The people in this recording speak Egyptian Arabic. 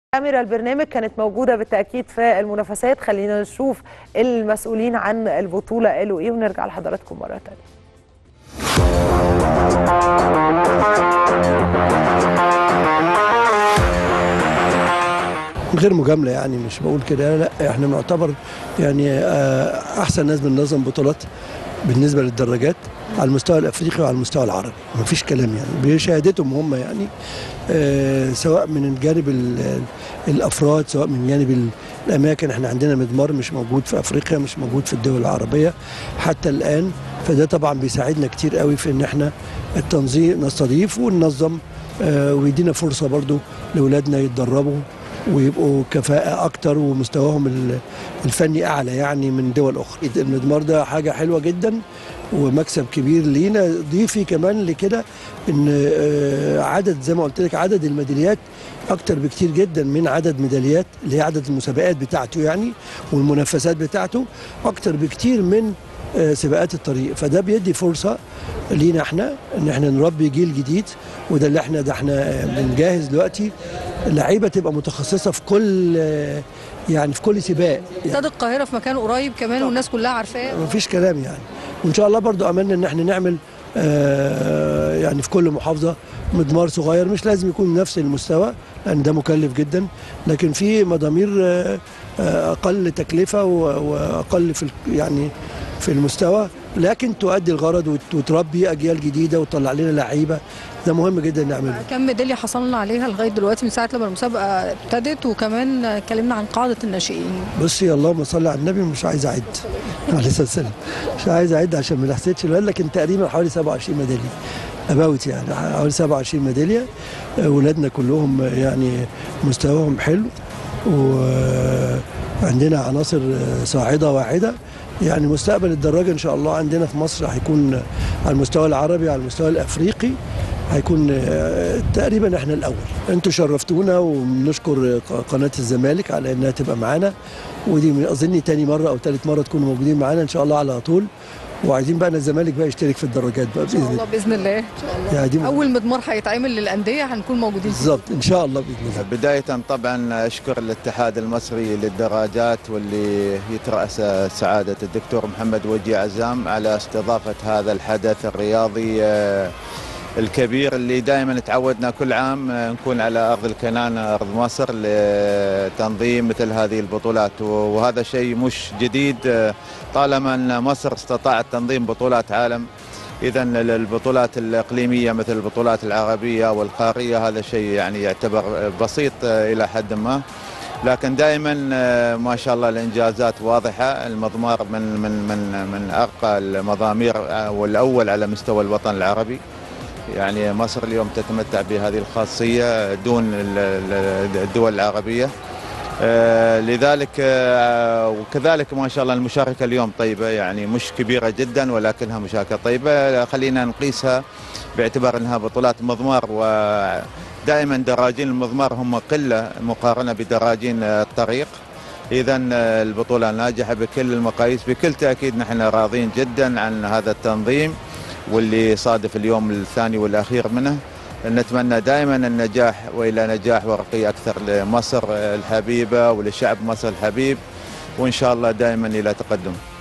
كاميرا البرنامج كانت موجودة بالتأكيد في المنافسات خلينا نشوف المسؤولين عن البطولة قالوا إيه ونرجع لحضراتكم مرة تانية من غير مجامله يعني مش بقول كده لا احنا نعتبر يعني آه، احسن ناس بننظم بطولات بالنسبه للدراجات على المستوى الافريقي وعلى المستوى العربي مفيش كلام يعني بشهادتهم هم يعني آه، سواء من جانب ال- الافراد سواء من جانب ال- الاماكن احنا عندنا مدمار مش موجود في افريقيا مش موجود في الدول العربيه حتى الان فده طبعا بيساعدنا كتير قوي في ان احنا التنظيم نستضيف وننظم آه، ويدينا فرصه برضو لاولادنا يتدربوا ويبقوا كفاءة أكتر ومستواهم ال- الفني أعلى يعني من دول أخرى المدمار ده حاجة حلوة جدا ومكسب كبير لينا ضيفي كمان لكده ان آه، عدد زي ما قلت لك عدد الميداليات اكتر بكتير جدا من عدد ميداليات اللي هي عدد المسابقات بتاعته يعني والمنافسات بتاعته اكتر بكتير من آه، سباقات الطريق فده بيدي فرصه لينا احنا ان احنا نربي جيل جديد وده اللي احنا ده احنا آه، بنجهز دلوقتي لعيبه تبقى متخصصه في كل آه، يعني في كل سباق استاد القاهره في مكان قريب كمان والناس كلها عارفاه مفيش كلام يعني وان شاء الله برضو املنا ان احنا نعمل آه، يعني في كل محافظه مدمار صغير مش لازم يكون نفس المستوى لان ده مكلف جدا لكن في مضامير آه، آه، اقل تكلفه و- واقل في ال- يعني في المستوى لكن تؤدي الغرض وت- وتربي اجيال جديده وتطلع لنا لعيبه ده مهم جدا نعمله كم ميداليه حصلنا عليها لغايه دلوقتي من ساعه لما المسابقه ابتدت وكمان اتكلمنا عن قاعده الناشئين بصي اللهم صل على النبي مش عايز اعد عليه الصلاه والسلام مش عايز اعد عشان ما نحسدش الولاد لكن تقريبا حوالي 27 ميداليه اباوت يعني حوالي 27 ميداليه آه، ولادنا كلهم آه، يعني مستواهم حلو وعندنا عناصر آه، صاعده واعده يعني مستقبل الدراجه ان شاء الله عندنا في مصر هيكون على المستوى العربي على المستوى الافريقي هيكون آه، تقريبا احنا الاول انتوا شرفتونا وبنشكر قناه الزمالك على انها تبقى معانا ودي من- اظني تاني مره او ثالث مره تكونوا موجودين معانا ان شاء الله على طول وعايزين بقى الزمالك بقى يشترك في الدراجات بقى ان شاء باذن الله الله باذن الله ان شاء الله يعني دي اول مدمار هيتعمل للانديه هنكون موجودين فيه. بالظبط ان شاء الله باذن الله بداية طبعا أشكر الاتحاد المصري للدراجات واللي يترأس سعادة الدكتور محمد وجي عزام على استضافة هذا الحدث الرياضي آه، الكبير اللي دائما تعودنا كل عام آه، نكون على أرض الكنانة أرض مصر لتنظيم مثل هذه البطولات وهذا شيء مش جديد آه، طالما أن مصر استطاعت تنظيم بطولات عالم اذا البطولات الاقليميه مثل البطولات العربيه والقاريه هذا شيء يعني يعتبر بسيط آه، الى حد ما لكن دائما آه، ما شاء الله الانجازات واضحه المضمار من من من من ارقى المضامير آه، والاول على مستوى الوطن العربي يعني مصر اليوم تتمتع بهذه الخاصيه دون ال- ال- الدول العربيه آه، لذلك آه، وكذلك ما شاء الله المشاركه اليوم طيبه يعني مش كبيره جدا ولكنها مشاركه طيبه خلينا نقيسها باعتبار انها بطولات مضمار ودائما دراجين المضمار هم قله مقارنه بدراجين آه، الطريق اذا آه، البطوله ناجحه بكل المقاييس بكل تاكيد نحن راضين جدا عن هذا التنظيم واللي صادف اليوم الثاني والاخير منه نتمنى دائما النجاح والى نجاح ورقي اكثر لمصر الحبيبه ولشعب مصر الحبيب وان شاء الله دائما الى تقدم